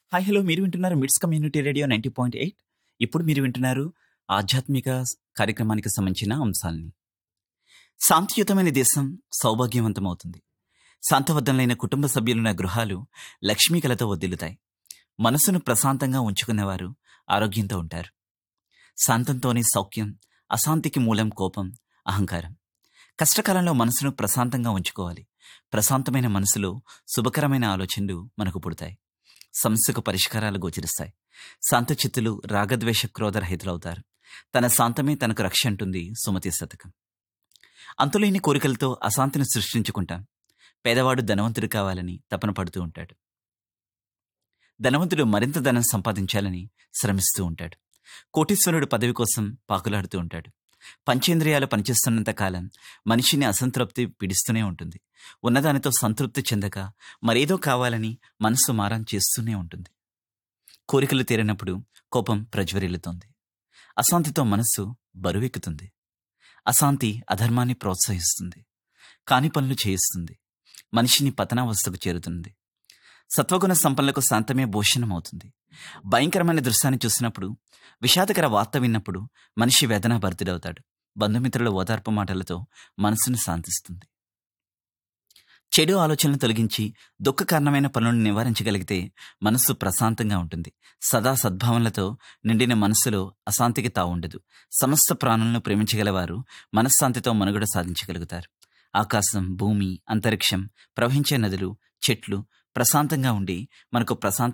hi hello మీరు వింటున్నారు MIDS community radio ninety point eight ఇప్పుడు మీరు వింటున్నారు ఆధ్యాత్మిక కార్యక్రమానికి సంబంధించిన అంశాలని శాంతియుతమైన దేశం సౌభాగ్యవంతమవుతుంది శాంతబద్ధంలైన కుటుంబ సభ్యులున్న గృహాలు లక్ష్మీకలతో వదిలుతాయి మనసును ప్రశాంతంగా ఉంచుకునేవారు ఆరోగ్యంతో ఉంటారు శాంతంతోనే సౌఖ్యం అశాంతికి మూలం కోపం అహంకారం కష్టకాలంలో మనసును ప్రశాంతంగా ఉంచుకోవాలి ప్రశాంతమైన మనసులో శుభకరమైన ఆలోచనలు మనకు పుడతాయి సమస్యకు పరిష్కారాలు గోచరిస్తాయి శాంతచిత్తులు రాగద్వేష క్రోధరహితులవుతారు తన శాంతమే తనకు రక్ష అంటుంది సుమతి శతకం అంతులేని కోరికలతో అశాంతిని సృష్టించుకుంటాం పేదవాడు ధనవంతుడు కావాలని తపన పడుతూ ఉంటాడు ధనవంతుడు మరింత ధనం సంపాదించాలని శ్రమిస్తూ ఉంటాడు కోటీశ్వరుడు పదవి కోసం పాకులాడుతూ ఉంటాడు పంచేంద్రియాలు పనిచేస్తున్నంత కాలం మనిషిని అసంతృప్తి పిడిస్తూనే ఉంటుంది ఉన్నదానితో సంతృప్తి చెందక మరేదో కావాలని మనసు మారం చేస్తూనే ఉంటుంది కోరికలు తీరినప్పుడు కోపం ప్రజ్వరిల్లుతుంది అశాంతితో మనస్సు బరువెక్కుతుంది అశాంతి అధర్మాన్ని ప్రోత్సహిస్తుంది కాని పనులు చేయిస్తుంది మనిషిని పతనావస్థకు చేరుతుంది సత్వగుణ సంపన్నులకు శాంతమే భూషణమవుతుంది భయంకరమైన దృశ్యాన్ని చూసినప్పుడు విషాదకర వార్త విన్నప్పుడు మనిషి వేదన భరితుడవుతాడు బంధుమిత్రుల ఓదార్పు మాటలతో మనసును శాంతిస్తుంది చెడు ఆలోచనలు తొలగించి దుఃఖ కారణమైన పనులను నివారించగలిగితే మనస్సు ప్రశాంతంగా ఉంటుంది సదా సద్భావనలతో నిండిన మనస్సులో అశాంతికి తావుండదు సమస్త ప్రాణులను ప్రేమించగలవారు మనశ్శాంతితో మనుగడ సాధించగలుగుతారు ఆకాశం భూమి అంతరిక్షం ప్రవహించే నదులు చెట్లు ప్రశాంతంగా ఉండి మనకు ప్రశాంత